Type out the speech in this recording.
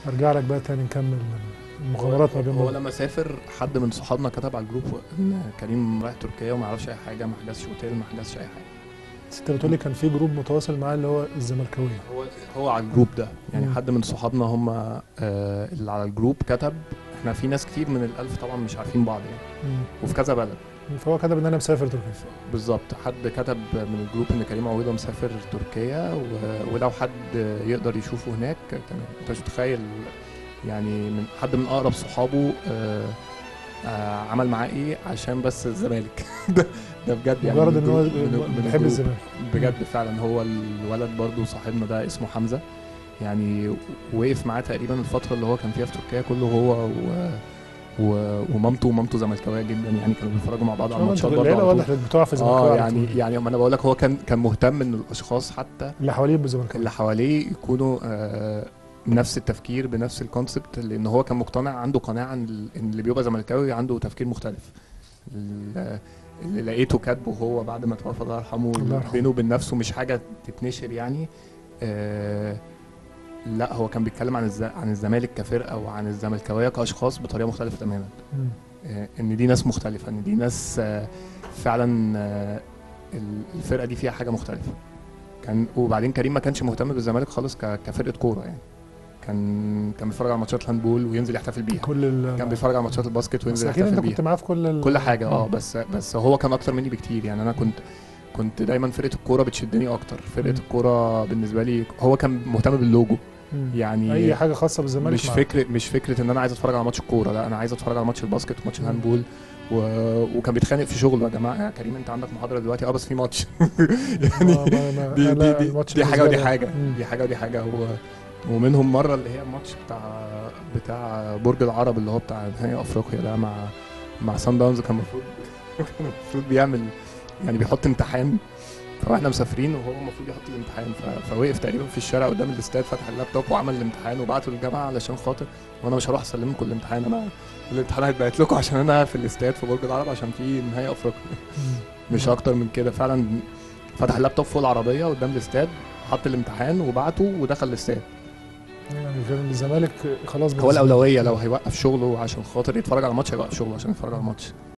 ارجع لك بقى تاني نكمل المغامرات ما بين هو بعض. لما سافر حد من صحابنا كتب على الجروب ان كريم رايح تركيا وما يعرفش اي حاجه ما حجزش اوتيل ما حجزش اي حاجه بس انت بتقول لي كان في جروب متواصل معاه اللي هو الزملكاويه هو هو على الجروب ده يعني مم. حد من صحابنا هم آه اللي على الجروب كتب احنا في ناس كتير من الالف طبعا مش عارفين بعض يعني مم. وفي كذا بلد فهو كتب ان انا مسافر تركيا بالظبط حد كتب من الجروب ان كريم عويضه مسافر تركيا و... ولو حد يقدر يشوفه هناك تمام انت مش متخيل يعني من حد من اقرب صحابه آه آه عمل معاه ايه عشان بس الزمالك ده ده بجد يعني مجرد من ان هو الجروب- من- من بيحب الجروب. الزمالك بجد فعلا هو الولد برضو صاحبنا ده اسمه حمزه يعني وقف معاه تقريبا الفتره اللي هو كان فيها في تركيا كله هو و... و... ومامته ومامته زملكاويه جدا يعني كانوا بيتفرجوا مع بعض على طبعاً انت الماتشات برضه العيله على طول. واضح انك بتقع في الزمالكاويه اه على يعني طول. يعني ما انا بقول لك هو كان كان مهتم ان الاشخاص حتى اللي حواليه بالزمالكاويه اللي حواليه يكونوا آه نفس التفكير بنفس الكونسبت لان هو كان مقتنع عنده قناعه ان ال- إن اللي بيبقى زملكاوي عنده تفكير مختلف ال- اللي لقيته كاتبه هو بعد ما توفى الله يرحمه الله يرحمه. بينه وبين نفسه مش حاجه تتنشر يعني آه لا هو كان بيتكلم عن الز... عن الزمالك كفرقه وعن الزملكاويه كاشخاص بطريقه مختلفه تماما مم. آه، ان دي ناس مختلفه ان دي ناس آه، فعلا آه، ال- الفرقه دي فيها حاجه مختلفه كان وبعدين كريم ما كانش مهتم بالزمالك خالص ك- كفرقه كوره يعني كان كان بيتفرج على ماتشات الهاندبول وينزل يحتفل بيها كل ال كان بيتفرج على ماتشات الباسكت بس وينزل اكيد انت يحتفل كنت بيها معاه في كل ال... كل حاجه اه مم. بس بس هو كان اكتر مني بكتير يعني انا كنت كنت دايما فرقه الكوره بتشدني اكتر فرقه مم. الكوره بالنسبه لي هو كان مهتم باللوجو مم. يعني اي حاجه خاصه بالزمالك مش معاه. فكره مش فكره ان انا عايز اتفرج على ماتش الكوره لا انا عايز اتفرج على ماتش الباسكت وماتش مم. الهاندبول و... وكان بيتخانق في شغله يا جماعه يا كريم انت عندك محاضره دلوقتي اه بس في ماتش يعني ما- ما- ما- دي لا، دي دي, الماتش دي حاجه بالنسبة ودي لي- حاجه مم. دي حاجه ودي حاجه هو ومنهم مره اللي هي الماتش بتاع بتاع برج العرب اللي هو بتاع نهائي افريقيا ده مع مع سان داونز كان المفروض كان المفروض بيعمل يعني بيحط امتحان فاحنا مسافرين وهو المفروض يحط الامتحان ف... فوقف تقريبا في الشارع قدام الاستاد فتح اللابتوب وعمل الامتحان وبعته للجامعه علشان خاطر وانا مش هروح اسلم لكم الامتحان انا الامتحان هيتبعت لكم عشان انا في الاستاد في برج العرب عشان في نهائي افريقيا مم. مش اكتر من كده فعلا فتح اللابتوب فوق العربيه قدام الاستاد حط الامتحان وبعته ودخل الاستاد يعني كان الزمالك خلاص هو بالنسبة له. الاولويه لو هيوقف شغله عشان خاطر يتفرج على الماتش هيوقف شغله عشان يتفرج على الماتش